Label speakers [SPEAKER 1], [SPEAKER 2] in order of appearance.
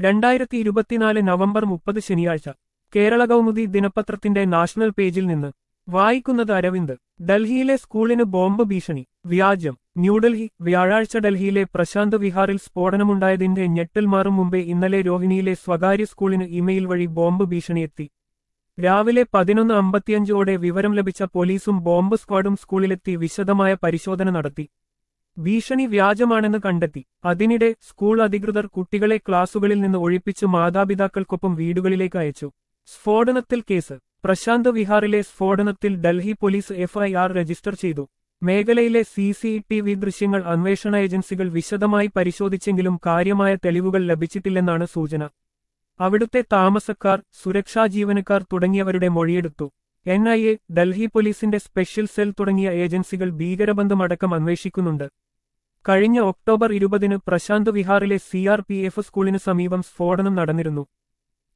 [SPEAKER 1] രണ്ടായിരത്തി ഇരുപത്തിനാല് നവംബർ മുപ്പത് ശനിയാഴ്ച കേരള കൗമുദി ദിനപത്രത്തിന്റെ നാഷണൽ പേജിൽ നിന്ന് വായിക്കുന്നത് അരവിന്ദ് ഡൽഹിയിലെ സ്കൂളിന് ബോംബ് ഭീഷണി വ്യാജം ന്യൂഡൽഹി വ്യാഴാഴ്ച ഡൽഹിയിലെ പ്രശാന്ത് വിഹാറിൽ സ്ഫോടനമുണ്ടായതിന്റെ ഞെട്ടൽ മാറും മുമ്പേ ഇന്നലെ രോഹിണിയിലെ സ്വകാര്യ സ്കൂളിന് ഇമെയിൽ വഴി ബോംബ് ഭീഷണിയെത്തി രാവിലെ പതിനൊന്ന് അമ്പത്തിയഞ്ചോടെ വിവരം ലഭിച്ച പോലീസും ബോംബ് സ്ക്വാഡും സ്കൂളിലെത്തി വിശദമായ പരിശോധന നടത്തി ഭീഷണി വ്യാജമാണെന്ന് കണ്ടെത്തി അതിനിടെ സ്കൂൾ അധികൃതർ കുട്ടികളെ ക്ലാസുകളിൽ നിന്ന് ഒഴിപ്പിച്ച് മാതാപിതാക്കൾക്കൊപ്പം വീടുകളിലേക്ക് അയച്ചു സ്ഫോടനത്തിൽ കേസ് പ്രശാന്ത് വിഹാറിലെ സ്ഫോടനത്തിൽ ഡൽഹി പോലീസ് എഫ്ഐആർ രജിസ്റ്റർ ചെയ്തു മേഖലയിലെ സി സി ടി വി ദൃശ്യങ്ങൾ അന്വേഷണ ഏജൻസികൾ വിശദമായി പരിശോധിച്ചെങ്കിലും കാര്യമായ തെളിവുകൾ ലഭിച്ചിട്ടില്ലെന്നാണ് സൂചന അവിടുത്തെ താമസക്കാർ സുരക്ഷാ ജീവനക്കാർ തുടങ്ങിയവരുടെ മൊഴിയെടുത്തു എൻ ഐ എ ഡൽഹി പോലീസിന്റെ സ്പെഷ്യൽ സെൽ തുടങ്ങിയ ഏജൻസികൾ ഭീകരബന്ധമടക്കം അന്വേഷിക്കുന്നുണ്ട് കഴിഞ്ഞ ഒക്ടോബർ ഇരുപതിന് പ്രശാന്ത് വിഹാറിലെ സി ആർ പി എഫ് സ്കൂളിന് സമീപം സ്ഫോടനം നടന്നിരുന്നു